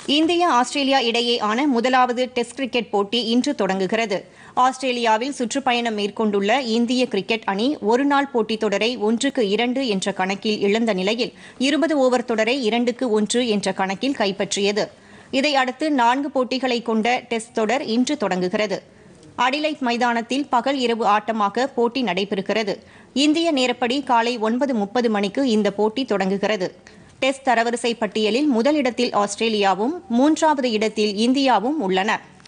India Australia இடையேயான முதலாவது test cricket போட்டி இன்று தொடங்குகிறது ஆஸ்திரேலியாவில் சுற்றுப்பயணம் மேற்கொண்டுள்ள இந்திய கிரிக்கெட் அணி ஒருநாள் போட்டித் தொடரை ஒன்றுக்கு இரண்டு என்ற கணக்கில் இழந்த நிலையில் இருபது ஓவர் தொடரை இரண்டுக்கு ஒன்று என்ற கணக்கில் கைப்பற்றியது இதையடுத்து நான்கு போட்டிகளை கொண்ட டெஸ்ட் தொடர் இன்று தொடங்குகிறது அடிலைட் மைதானத்தில் பகல் இரவு ஆட்டமாக போட்டி நடைபெறுகிறது இந்திய நேரப்படி காலை ஒன்பது முப்பது மணிக்கு இந்த போட்டி தொடங்குகிறது டெஸ்ட் தரவரிசை பட்டியலில் முதலிடத்தில் ஆஸ்திரேலியாவும் மூன்றாவது இடத்தில் இந்தியாவும் உள்ளன